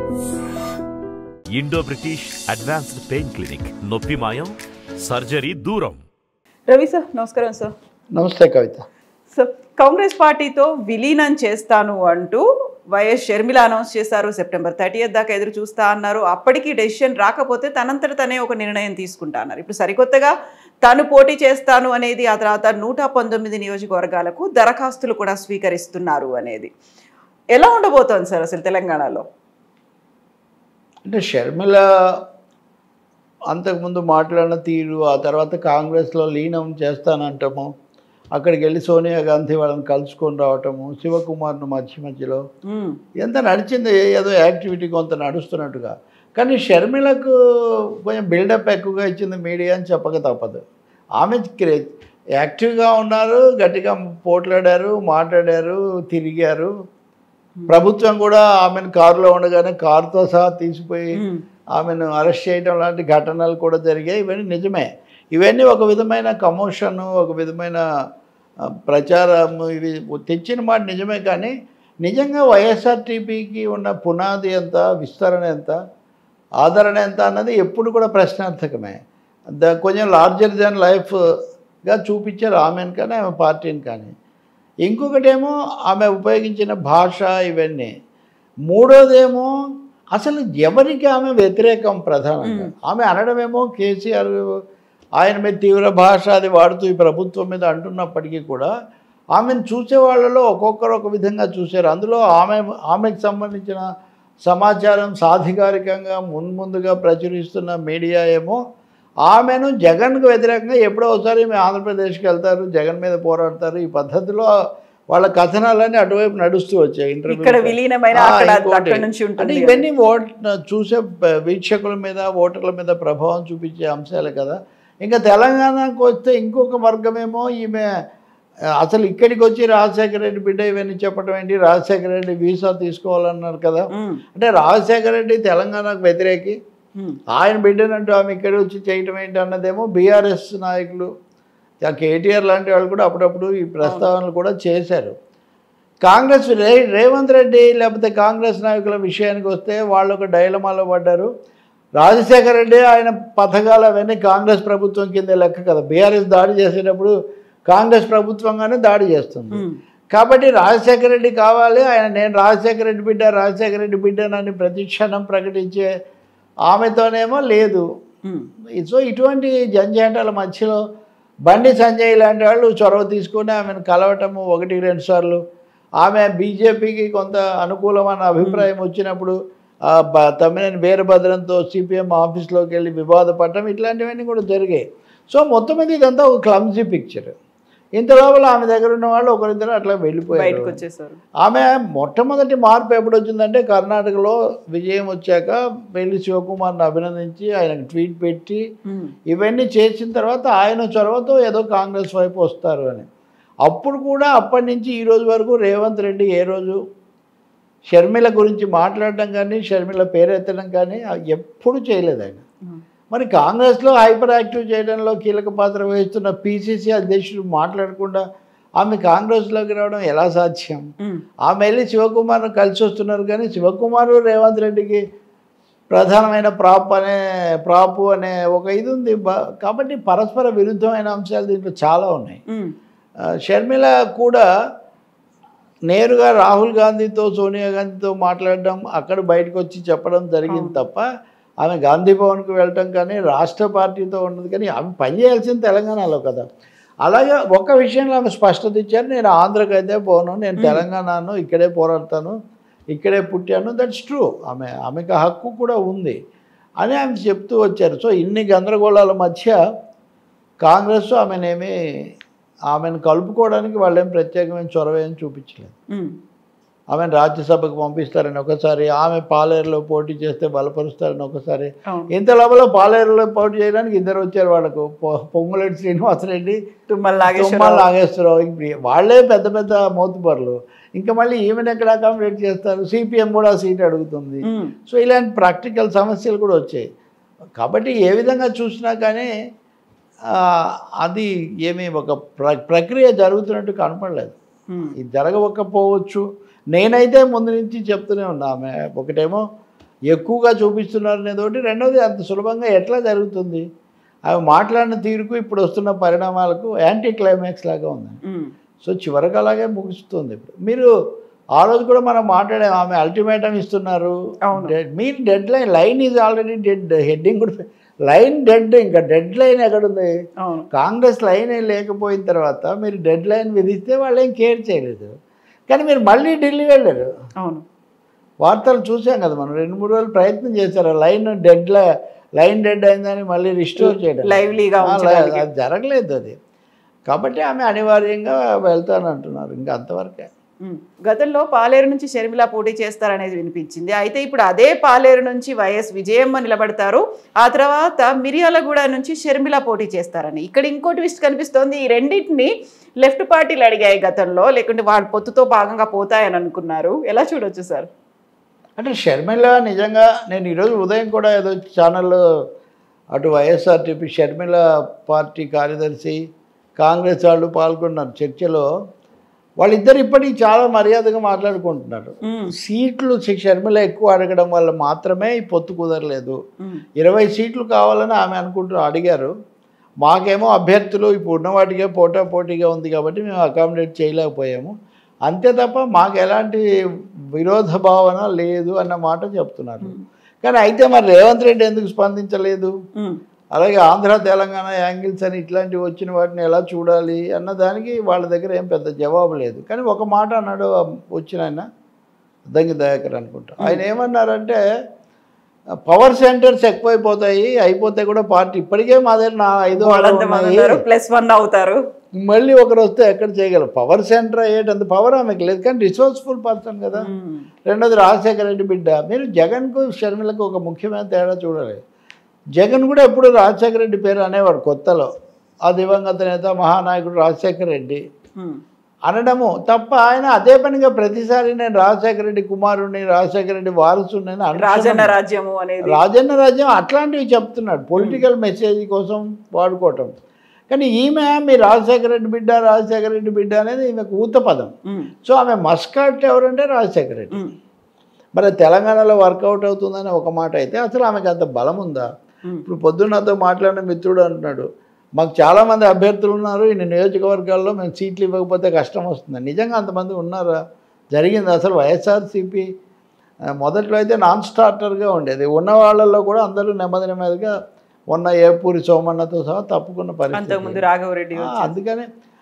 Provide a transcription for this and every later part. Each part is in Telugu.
Indo British advanced pain clinic నొప్పి మాయం సర్జరీ దూరం రవి సార్ నమస్కారం సార్ నమస్తే కవిత సార్ కాంగ్రెస్ పార్టీతో విలీనం చేస్తాను అంటూ వైఎస్ షర్మిల అనౌన్స్ చేశారు సెప్టెంబర్ థర్టీ దాకా ఎదురు చూస్తా అన్నారు అప్పటికి డెసిషన్ రాకపోతే తనంతట తనే ఒక నిర్ణయం తీసుకుంటా అన్నారు ఇప్పుడు సరికొత్తగా తాను పోటీ చేస్తాను అనేది ఆ తర్వాత నూట పంతొమ్మిది నియోజకవర్గాలకు దరఖాస్తులు కూడా స్వీకరిస్తున్నారు అనేది ఎలా ఉండబోతోంది సార్ అసలు తెలంగాణలో అంటే షర్మిల అంతకుముందు మాట్లాడిన తీరు ఆ తర్వాత కాంగ్రెస్లో లీనం చేస్తానంటాము అక్కడికి వెళ్ళి సోనియా గాంధీ వాళ్ళని కలుసుకొని రావటము శివకుమార్ను మధ్య మధ్యలో మ్మ్. ఎంత నడిచింది ఏదో యాక్టివిటీ కొంత నడుస్తున్నట్టుగా కానీ షర్మిలకు కొంచెం బిల్డప్ ఎక్కువగా ఇచ్చింది మీడియా అని చెప్పక తప్పదు ఆమె క్రే యాక్టివ్గా ఉన్నారు గట్టిగా పోట్లాడారు మాట్లాడారు తిరిగారు ప్రభుత్వం కూడా ఆమెను కారులో ఉండగానే కారుతో సహా తీసిపోయి మ్మ్. ఆమెను అరెస్ట్ చేయడం లాంటి ఘటనలు కూడా జరిగాయి ఇవన్నీ నిజమే ఇవన్నీ ఒక విధమైన కమోషన్ ఒక విధమైన ఆ, ప్రచారం ఇవి తెచ్చిన మాట నిజమే కానీ నిజంగా వైఎస్ఆర్టీపీకి ఉన్న పునాది ఎంత విస్తరణ ఎంత ఆదరణ ఎంత అన్నది ఎప్పుడు కూడా ప్రశ్నార్థకమే ద కొంచెం లార్జర్ దాన్ లైఫ్గా చూపించారు ఆమెను కానీ ఆమె పార్టీని కానీ ఇంకొకటేమో ఆమె ఉపయోగించిన భాష ఇవన్నీ మూడోదేమో అసలు ఎవరికి ఆమె వ్యతిరేకం ప్రధానంగా ఆమె అనడమేమో కేసీఆర్ ఆయన మీద తీవ్ర భాష అది వాడుతూ ఈ ప్రభుత్వం మీద అంటున్నప్పటికీ కూడా ఆమెను చూసే వాళ్ళలో ఒక్కొక్కరు ఒక విధంగా చూశారు అందులో ఆమె ఆమెకు సంబంధించిన సమాచారం సాధికారికంగా మున్ముందుగా ప్రచురిస్తున్న మీడియా ఏమో ఆమెను జగన్కు వ్యతిరేకంగా ఎప్పుడో ఒకసారి మేము ఆంధ్రప్రదేశ్కి వెళ్తారు జగన్ మీద పోరాడతారు ఈ పద్ధతిలో వాళ్ళ కథనాలన్నీ అటువైపు నడుస్తూ వచ్చాయి ఇంటర్వ్యూ ఇక్కడ విలీనమైన ఆ, అక్కడ ఇంకోటి. అక్కడ నుంచి అంటే ఉంటుంది ఇవన్నీ ఓట్ చూసే ప- వీక్షకుల మీద ఓటర్ల మీద ప్రభావం చూపించే అంశాలు కదా ఇంకా తెలంగాణకు వస్తే ఇంకొక వర్గమేమో ఈమె ఆ, అసలు ఇక్కడికి వచ్చి రాజశేఖర రెడ్డి బిడ్డ ఇవన్నీ చెప్పడం ఏంటి రాజశేఖర రెడ్డి వీసా తీసుకోవాలన్నారు కదా మ్మ్. అంటే రాజశేఖర రెడ్డి తెలంగాణకు వ్యతిరేకి మ్మ్. ఆయన బిడ్డనంటూ ఆమె ఇక్కడ వచ్చి చేయటం ఏంటి అన్నదేమో బీఆర్ఎస్ నాయకులు ఆ కేటీఆర్ లాంటి వాళ్ళు కూడా అప్పుడప్పుడు ఈ ప్రస్తావనలు కూడా చేశారు కాంగ్రెస్ రే రేవంత్ రెడ్డి లేకపోతే కాంగ్రెస్ నాయకుల విషయానికి వస్తే వాళ్ళు ఒక డైలమాలో పడ్డారు రాజశేఖర రెడ్డి ఆయన పథకాలు అవన్నీ కాంగ్రెస్ ప్రభుత్వం కింద లెక్క కదా బీఆర్ఎస్ దాడి చేసేటప్పుడు కాంగ్రెస్ ప్రభుత్వంగానే దాడి చేస్తుంది మ్మ్. కాబట్టి రాజశేఖర రెడ్డి కావాలి ఆయన నేను రాజశేఖర రెడ్డి బిడ్డ రాజశేఖర రెడ్డి బిడ్డనని ప్రతి క్షణం ప్రకటించే ఆమెతోనేమో లేదు మ్మ్. సో ఇటువంటి జంజాటాల మధ్యలో బండి సంజయ్ లాంటి వాళ్ళు చొరవ తీసుకొని ఆమెను కలవటము ఒకటి రెండు సార్లు ఆమె బీజేపీకి కొంత అనుకూలమైన అభిప్రాయం వచ్చినప్పుడు ఆ బ- తమ్మినేని వీరభద్రంతో సిపిఎం ఆఫీస్లోకి వెళ్ళి వివాదపడటం ఇట్లాంటివన్నీ కూడా జరిగాయి సో మొత్తం మీద ఇదంతా ఒక క్లమ్జీ పిక్చర్ ఇంత లోపల ఆమె దగ్గర ఉన్న వాళ్ళు ఒకరిద్దరు అట్లా వెళ్ళిపోయారు బయటకు వచ్చేసారు ఆమె మొట్టమొదటి మార్పు ఎప్పుడు వచ్చిందంటే కర్ణాటకలో విజయం వచ్చాక వెళ్ళి శివకుమార్ని అభినందించి ఆయనకు ట్వీట్ పెట్టి మ్మ్. ఇవన్నీ చేసిన తర్వాత ఆయన చొరవతో ఏదో కాంగ్రెస్ వైపు వస్తారు అని అప్పుడు కూడా అప్పటి నుంచి ఈ రోజు వరకు రేవంత్ రెడ్డి ఏ రోజు షర్మిల గురించి మాట్లాడడం కానీ షర్మిల పేరెత్తడం కానీ ఎప్పుడు చేయలేదు ఆయన మ్మ్. మరి కాంగ్రెస్లో హైపర్ యాక్టివ్ చేయడంలో కీలక పాత్ర వహిస్తున్న పీసీసీ అధ్యక్షుడు మాట్లాడకుండా ఆమె కాంగ్రెస్లోకి రావడం ఎలా సాధ్యం మ్మ్. ఆమె వెళ్ళి శివకుమార్ను కలిసి వస్తున్నారు కానీ శివకుమార్ రేవంత్ రెడ్డికి ప్రధానమైన ప్రాప్ అనే ప్రాపు అనే ఒక ఇది ఉంది బ- కాబట్టి పరస్పర విరుద్ధమైన అంశాలు దీంట్లో చాలా ఉన్నాయి మ్మ్. ఆ, షర్మిల కూడా నేరుగా రాహుల్ గాంధీతో సోనియా గాంధీతో మాట్లాడడం అక్కడ బయటకు వచ్చి చెప్పడం జరిగింది తప్ప ఆమె గాంధీ భవన్కి వెళ్ళటం కానీ రాష్ట్ర పార్టీతో ఉన్నది కానీ ఆమె పనిచేయాల్సింది తెలంగాణలో కదా అలాగే ఒక విషయంలో ఆమె స్పష్టత ఇచ్చారు నేను ఆంధ్రకి అయితే పోను నేను తెలంగాణను ఇక్కడే పోరాడతాను ఇక్కడే పుట్టాను దట్స్ ట్రూ ఆమె ఆమెకు ఆ హక్కు కూడా ఉంది అని ఆమె చెప్తూ వచ్చారు సో ఇన్ని గందరగోళాల మధ్య కాంగ్రెస్ ఆమెనేమి ఆమెను కలుపుకోవడానికి వాళ్ళేం ప్రత్యేకమైన చొరవ ఏం చూపించలేదు మ్మ్. ఆమెను రాజ్యసభకు పంపిస్తారని ఒకసారి ఆమె పాలేరులో పోటీ చేస్తే బలపరుస్తారని ఒకసారి అవును. ఇంత లోపల పాలేరులో పోటీ చేయడానికి ఇద్దరు వచ్చారు వాళ్ళకు పొ- పొంగులేటి శ్రీనివాసరెడ్డి తుమ్మల తుమ్మల నాగేశ్వరరావు నాగేశ్వరరావు ఇంక వాళ్ళే పెద్ద పెద్ద మోతుబర్లు ఇంకా మళ్ళీ ఈమెను ఎక్కడ అకామిడేట్ చేస్తారు సిపిఎం కూడా సీట్ అడుగుతుంది మ్మ్. సో ఇలాంటి ప్రాక్టికల్ సమస్యలు కూడా వచ్చాయి కాబట్టి ఏ విధంగా చూసినా కానీ ఆ, అది ఏమీ ఒక ప్ర ప్రక్రియ జరుగుతున్నట్టు కనపడలేదు మ్మ్. ఇది జరగకపోవచ్చు నేనైతే ముందు నుంచి చెప్తూనే ఉన్నా ఆమె ఒకటేమో ఎక్కువగా చూపిస్తున్నారు అనేది ఒకటి రెండవది అంత సులభంగా ఎట్లా జరుగుతుంది అవి మాట్లాడిన తీరుకు ఇప్పుడు వస్తున్న పరిణామాలకు యాంటీ క్లైమాక్స్ లాగా ఉంది ఉమ్, సో చివరికి అలాగే ముగుస్తుంది ఇప్పుడు మీరు ఆ రోజు కూడా మనం మాట్లాడాం ఆమె అల్టిమేటం ఇస్తున్నారు అవును. డెడ్- మీరు deadline line is already dead heading కూడా లైన్ డెడ్ ఇంకా డెడ్ లైన్ ఎక్కడుంది అవును కాంగ్రెస్ లైన్ ఏం లేకపోయిన తర్వాత మీరు డెడ్ లైన్ విధిస్తే వాళ్ళు ఏం కేర్ చేయలేదు కానీ మీరు మళ్ళీ ఢిల్లీ వెళ్ళారు అవును వార్తలు చూసాం కదా మనం రెండు మూడు రోజులు ప్రయత్నం చేశారు లైన్ డెడ్ లైన్ డెడ్ అయిందని మళ్ళీ రిస్టోర్ చేయడం లైవ్లీగా ఆ, ఉంచడానికి. అది జరగలేదు అది కాబట్టి ఆమె అనివార్యంగా వెళ్తానంటున్నారు ఇంకా అంతవరకే ఉమ్. గతంలో పాలేరు నుంచి షర్మిల పోటీ చేస్తారనేది వినిపించింది అయితే ఇప్పుడు అదే పాలేరు నుంచి వైఎస్ విజయమ్మ నిలబడతారు ఆ తర్వాత మిర్యాలగూడ నుంచి షర్మిల పోటీ చేస్తారని ఇక్కడ ఇంకో ట్విస్ట్ కనిపిస్తోంది ఈ రెండింటిని లెఫ్ట్ పార్టీలు అడిగాయి గతంలో లేకుంటే వాళ్ళ పొత్తుతో భాగంగా పోతాయని అనుకున్నారు ఎలా చూడొచ్చు సార్ అంటే షర్మిల నిజంగా నేను ఈరోజు ఉదయం కూడా ఏదో ఛానల్లో అటు వైఎస్ఆర్టీపీ షర్మిల పార్టీ కార్యదర్శి కాంగ్రెస్ వాళ్ళు పాల్గొన్నారు చర్చలో వాళ్ళిద్దరు ఇప్పటికీ చాలా మర్యాదగా మాట్లాడుకుంటున్నారు ఉమ్, సీట్లు శ- షర్మిల ఎక్కువ అడగడం వల్ల మాత్రమే ఈ పొత్తు కుదరలేదు ఉమ్, ఇరవై సీట్లు కావాలని ఆమె అనుకుంటూ అడిగారు మాకేమో అభ్యర్థులు ఇప్పుడు ఉన్న వాటికే పోటా పోటీగా ఉంది కాబట్టి మేము అకామిడేట్ చేయలేకపోయాము అంతే తప్ప మాకు ఎలాంటి విరోధ భావన లేదు అన్న మాట చెప్తున్నారు కానీ అయితే మరి రేవంత్ రెడ్డి ఎందుకు స్పందించలేదు ఉమ్, అలాగే ఆంధ్ర తెలంగాణ యాంగిల్స్ అని ఇట్లాంటివి వచ్చిన వాటిని ఎలా చూడాలి అన్న దానికి వాళ్ళ దగ్గర ఏం పెద్ద జవాబు లేదు కానీ ఒక మాట అన్నాడు వచ్చిన ఆయన దంగి దయాకర్ అనుకుంటా ఆయన ఏమన్నారంటే పవర్ సెంటర్స్ ఎక్కువైపోతాయి అయిపోతే కూడా పార్టీ ఇప్పటికే మా దగ్గర నా ఐదు ఆరు వాళ్ళంతమంది ఉన్నాయి. ఉన్నారు ప్లస్ వన్ అవుతారు మళ్ళీ ఒకరు వస్తే ఎక్కడ చేయగలరు పవర్ సెంటర్ అయ్యేటంత పవర్ ఆమెకి లేదు కానీ రిసోర్స్ఫుల్ పర్సన్ కదా ఉమ్, రెండోది రాజశేఖర రెడ్డి బిడ్డ మీరు జగన్కు షర్మిలకు ఒక ముఖ్యమైన తేడా చూడాలి జగన్ కూడా ఎప్పుడు రాజశేఖర రెడ్డి పేరు అనేవాడు కొత్తలో ఆ దివంగత నేత మహానాయకుడు రాజశేఖర రెడ్డి ఉమ్, అనడము తప్ప ఆయన అదే పనిగా ప్రతిసారి నేను రాజశేఖర రెడ్డి కుమారుడిని రాజశేఖర రెడ్డి వారసుని రాజన్న రాజ్యము అనేది రాజన్న రాజ్యం అట్లాంటివి చెప్తున్నాడు పొలిటికల్ మెసేజ్ కోసం వాడుకోవటం కానీ ఈమె మీ రాజశేఖర రెడ్డి బిడ్డ రాజశేఖర రెడ్డి బిడ్డ అనేది ఈమెకు ఊత పదం ఉమ్, సో ఆమె మస్కాట్ ఎవరంటే రాజశేఖర రెడ్డి ఉమ్, మరి తెలంగాణలో వర్కౌట్ అవుతుందని ఒక మాట అయితే అసలు ఆమెకి అంత బలం ఉందా ఉమ్, ఇప్పుడు పొద్దున్న నాతో మాట్లాడిన మిత్రుడు అంటున్నాడు మాకు చాలామంది అభ్యర్థులు ఉన్నారు ఈ నియోజకవర్గాల్లో మేము సీట్లు ఇవ్వకపోతే కష్టం వస్తుంది నిజంగా అంతమంది ఉన్నారా జరిగింది అసలు వైఎస్ఆర్సీపీ ఆ, మొదట్లో అయితే నాన్ స్టార్టర్గా ఉండేది ఉన్న వాళ్ళల్లో కూడా అందరూ నెమ్మది నెమ్మదిగా ఉన్న ఏపూరి సోమన్నతో సహా తప్పుకున్న అంతకుముందు పరిస్థితి రాఘవరెడ్డి ఆ, వచ్చి- అందుకనే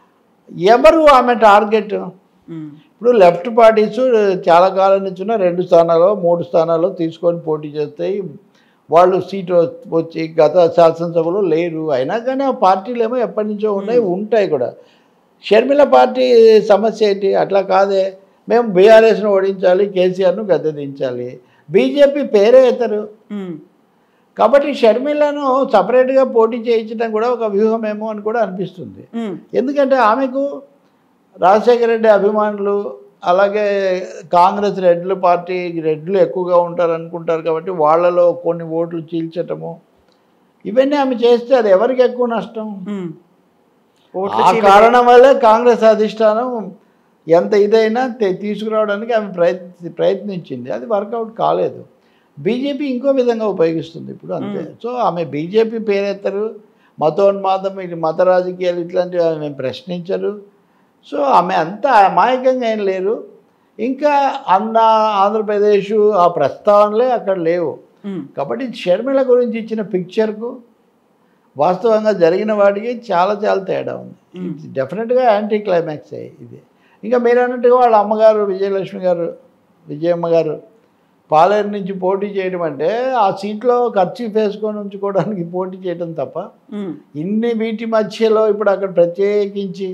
ఎవరు ఆమె టార్గెట్ ఉమ్, ఇప్పుడు లెఫ్ట్ పార్టీస్ చాలా కాలం నుంచి ఉన్న రెండు స్థానాలు మూడు స్థానాలు తీసుకొని పోటీ చేస్తాయి వాళ్ళు సీటు వచ్చి గత శాసనసభలో లేరు అయినా కానీ ఆ పార్టీలు ఏమో ఎప్పటి నుంచో ఉన్నాయి ఉంటాయి కూడా షర్మిల పార్టీ సమస్య ఏంటి అట్లా కాదే మేము బీఆర్ఎస్ను ఓడించాలి కేసీఆర్ను గద్దె దించాలి బీజేపీ పేరే ఎత్తరు ఉమ్, కాబట్టి షర్మిలను సపరేట్గా పోటీ చేయించడం కూడా ఒక వ్యూహమేమో అని కూడా అనిపిస్తుంది ఉమ్, ఎందుకంటే ఆమెకు రాజశేఖర రెడ్డి అభిమానులు అలాగే కాంగ్రెస్ రెడ్లు పార్టీ రెడ్లు ఎక్కువగా ఉంటారు అనుకుంటారు కాబట్టి వాళ్ళలో కొన్ని ఓట్లు చీల్చటము ఇవన్నీ ఆమె చేస్తే అది ఎవరికి ఎక్కువ నష్టం ఉమ్. ఓట్లు ఆ చీలిక- కారణం వల్లే కాంగ్రెస్ అధిష్టానం ఎంత ఇదైనా తె- తీసుకురావడానికి ఆమె ప్రయత్ని ప్రయత్నించింది అది వర్కౌట్ కాలేదు బీజేపీ ఇంకో విధంగా ఉపయోగిస్తుంది ఇప్పుడు అంతే సో ఆమె బీజేపీ పేరెత్తరు మతోన్మాదం ఇటు మత రాజకీయాలు ఇట్లాంటివి ఆమె ప్రశ్నించరు సో ఆమె అంత అమాయకంగా ఏం లేరు ఇంకా అన్న ఆంధ్రప్రదేశ్ ఆ ప్రస్తావనలే అక్కడ లేవు ఉమ్, కాబట్టి షర్మిల గురించి ఇచ్చిన పిక్చర్కు వాస్తవంగా జరిగిన వాటికి చాలా చాలా తేడా ఉంది ఇది డెఫినెట్గా యాంటీ క్లైమాక్స్ ఇది ఇంకా మీరు అన్నట్టుగా వాళ్ళ అమ్మగారు విజయలక్ష్మి గారు విజయమ్మ గారు పాలేరు నుంచి పోటీ చేయడం అంటే ఆ సీట్లో ఖర్చు వేసుకొని ఉంచుకోవడానికి పోటీ చేయడం తప్ప ఉమ్, ఇన్ని వీటి మధ్యలో ఇప్పుడు అక్కడ ప్రత్యేకించి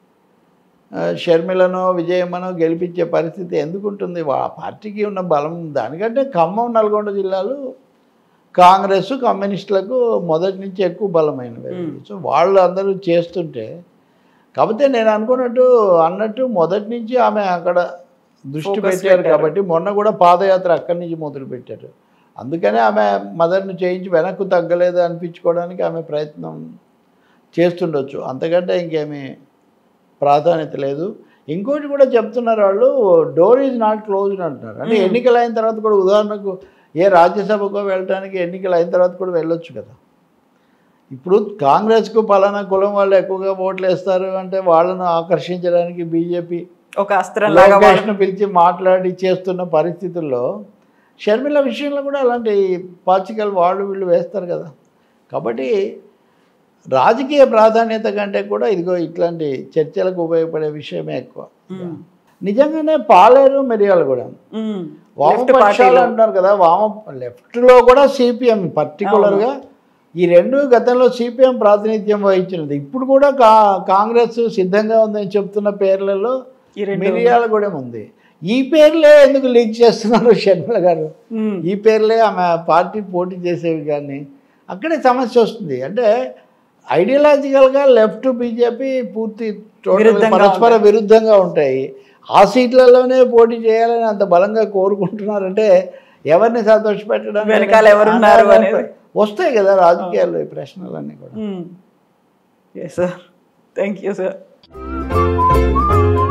ఆ, షర్మిలను విజయమ్మను గెలిపించే పరిస్థితి ఎందుకు ఉంటుంది వా పార్టీకి ఉన్న బలం దానికంటే ఖమ్మం నల్గొండ జిల్లాలు కాంగ్రెస్ కమ్యూనిస్టులకు మొదటి నుంచి ఎక్కువ బలమైనవి అవి. సో వాళ్ళు అందరూ చేస్తుంటే కాకపోతే నేను అనుకున్నట్టు అన్నట్టు మొదటి నుంచి ఆమె అక్కడ దృష్టి Focus పెట్టారు పెట్టారు. కాబట్టి మొన్న కూడా పాదయాత్ర అక్కడి నుంచి మొదలు పెట్టారు అందుకనే ఆమె మదర్ను చేయించి వెనక్కు తగ్గలేదు అనిపించుకోవడానికి ఆమె ప్రయత్నం చేస్తుండొచ్చు అంతకంటే ఇంకేమీ ప్రాధాన్యత లేదు ఇంకోటి కూడా చెప్తున్నారు వాళ్ళు డోర్ ఈజ్ నాట్ క్లోజ్డ్ అంటున్నారు అంటే ఎన్నికలు అయిన తర్వాత కూడా ఉదాహరణకు ఏ రాజ్యసభకో వెళ్ళడానికి ఎన్నికలు అయిన తర్వాత కూడా వెళ్ళొచ్చు కదా ఇప్పుడు కాంగ్రెస్కు పలానా కులం వాళ్ళు ఎక్కువగా ఓట్లు వేస్తారు అంటే వాళ్ళను ఆకర్షించడానికి బీజేపీ ఒక అస్త్రం లాగా వాడు- లోకేష్ను పిలిచి మాట్లాడి చేస్తున్న పరిస్థితుల్లో షర్మిల విషయంలో కూడా అలాంటి పాచికలు వాళ్ళు వీళ్ళు వేస్తారు కదా కాబట్టి రాజకీయ ప్రాధాన్యత కంటే కూడా ఇదిగో ఇట్లాంటి చర్చలకు ఉపయోగపడే విషయమే ఎక్కువ ఉమ్. నిజంగానే పాలేరు మిరియాలు కూడా ఉమ్. లెఫ్ట్ వామపక్షాలు పార్టీలో అంటున్నారు కదా వామ లెఫ్ట్లో కూడా సిపిఎం పర్టికులర్గా ఈ రెండు గతంలో సిపిఎం ప్రాతినిధ్యం వహించినది ఇప్పుడు కూడా కా కాంగ్రెస్ సిద్ధంగా ఉందని చెప్తున్న పేర్లలో ఈ రెండు మిరియాల కూడా ఉంది ఈ పేర్లే ఎందుకు లీక్ చేస్తున్నారు షర్మిల గారు ఉమ్. ఈ పేర్లే ఆమె పార్టీ పోటీ చేసేవి కానీ అక్కడే సమస్య వస్తుంది అంటే ఐడియాలజికల్గా లెఫ్ట్ బీజేపీ పూర్తి total విరుద్ధంగా పరస్పర విరుద్ధంగా ఉంటాయి ఆ సీట్లలోనే పోటీ చేయాలని అంత బలంగా కోరుకుంటున్నారంటే ఎవరిని సంతోషపెట్టడానికి వెనకాల ఎవరున్నారు అనేది. వస్తాయి కదా రాజకీయాల్లో ఈ ప్రశ్నలన్నీ కూడా yes sir thank you sir